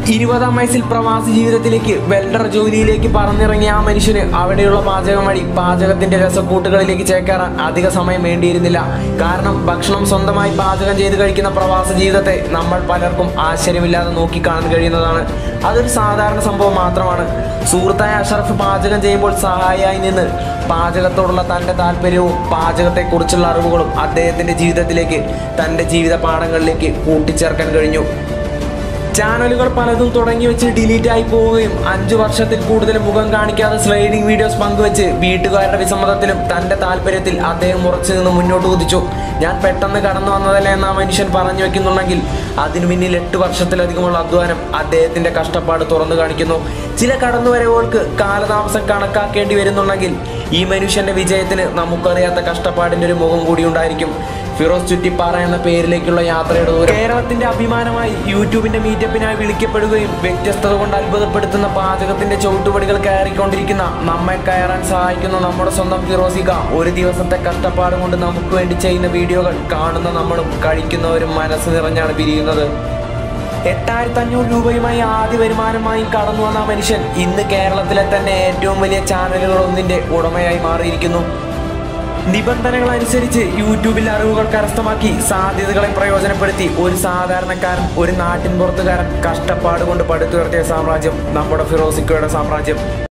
ഇരുപതാം വയസ്സിൽ പ്രവാസി ജീവിതത്തിലേക്ക് വെൽഡർ ജോലിയിലേക്ക് പറന്നിറങ്ങിയ ആ മനുഷ്യന് അവിടെയുള്ള പാചകം വഴി പാചകത്തിന്റെ രസക്കൂട്ടുകളിലേക്ക് ചേക്കേറാൻ അധിക സമയം വേണ്ടിയിരുന്നില്ല കാരണം ഭക്ഷണം സ്വന്തമായി പാചകം ചെയ്ത് കഴിക്കുന്ന പ്രവാസ ജീവിതത്തെ നമ്മൾ പലർക്കും ആശ്ചര്യമില്ലാതെ നോക്കിക്കാണാൻ കഴിയുന്നതാണ് അതൊരു സാധാരണ സംഭവം മാത്രമാണ് സുഹൃത്തായ അഷറഫ് പാചകം ചെയ്യുമ്പോൾ സഹായിയായി നിന്ന് പാചകത്തോടുള്ള തൻ്റെ താല്പര്യവും പാചകത്തെക്കുറിച്ചുള്ള അറിവുകളും അദ്ദേഹത്തിൻ്റെ ജീവിതത്തിലേക്ക് തൻ്റെ ജീവിത പാഠങ്ങളിലേക്ക് കൂട്ടിച്ചേർക്കാൻ കഴിഞ്ഞു ചാനലുകൾ പലതും തുടങ്ങി വെച്ച് ഡിലീറ്റ് ആയി പോവുകയും അഞ്ചു വർഷത്തിൽ കൂടുതൽ മുഖം കാണിക്കാതെ സ്ലൈഡിംഗ് വീഡിയോസ് പങ്കുവെച്ച് വീട്ടുകാരുടെ വിസമ്മതത്തിലും തന്റെ താല്പര്യത്തിൽ അദ്ദേഹം ഉറച്ചു നിന്ന് മുന്നോട്ട് കുതിച്ചു ഞാൻ പെട്ടെന്ന് കടന്നു വന്നതല്ല എന്ന് ആ മനുഷ്യൻ പറഞ്ഞു വെക്കുന്നുണ്ടെങ്കിൽ അതിനു പിന്നിൽ എട്ട് വർഷത്തിലധികമുള്ള അധ്വാനം അദ്ദേഹത്തിന്റെ കഷ്ടപ്പാട് തുറന്നു കാണിക്കുന്നു ചില കടന്നുവരവുകൾക്ക് കാലതാമസം കണക്കാക്കേണ്ടി വരുന്നുണ്ടെങ്കിൽ ഈ മനുഷ്യന്റെ വിജയത്തിന് നമുക്കറിയാത്ത കഷ്ടപ്പാടിന്റെ ഒരു മുഖം കൂടി ഉണ്ടായിരിക്കും ഫിറോസ് ചുറ്റിപ്പാറ എന്ന പേരിലേക്കുള്ള യാത്രയുടെ ദൂരം കേരളത്തിന്റെ അഭിമാനമായി യൂട്യൂബിന്റെ മീറ്റപ്പിനായി വിളിക്കപ്പെടുകയും വ്യത്യസ്തത കൊണ്ട് അത്ഭുതപ്പെടുത്തുന്ന പാചകത്തിന്റെ ചവിട്ടുപടികൾ കയറിക്കൊണ്ടിരിക്കുന്ന നമ്മെ കയറാൻ സഹായിക്കുന്ന നമ്മുടെ സ്വന്തം ഫിറോസിക ഒരു ദിവസത്തെ കഷ്ടപ്പാട് കൊണ്ട് നമുക്ക് വേണ്ടി ചെയ്യുന്ന വീഡിയോകൾ കാണുന്ന നമ്മളും കഴിക്കുന്നവരും മനസ്സ് നിറഞ്ഞാണ് പിരിയുന്നത് എട്ടായിരത്തി അഞ്ഞൂറ് രൂപയുമായി ആദ്യ വരുമാനമായി കടന്നു വന്ന ആ മനുഷ്യൻ ഇന്ന് കേരളത്തിലെ തന്നെ ഏറ്റവും വലിയ ചാനലുകൾ ഒന്നിന്റെ ഉടമയായി മാറിയിരിക്കുന്നു നിബന്ധനകൾ അനുസരിച്ച് യൂട്യൂബിൽ അറിവുകൾ കരസ്ഥമാക്കി സാധ്യതകളെ പ്രയോജനപ്പെടുത്തി ഒരു സാധാരണക്കാരൻ ഒരു നാട്ടിൻ പുറത്തുകാരൻ കഷ്ടപ്പാട് കൊണ്ട് പടുത്തുയർത്തിയ സാമ്രാജ്യം നമ്മുടെ ഫിറോസിക്കോയുടെ സാമ്രാജ്യം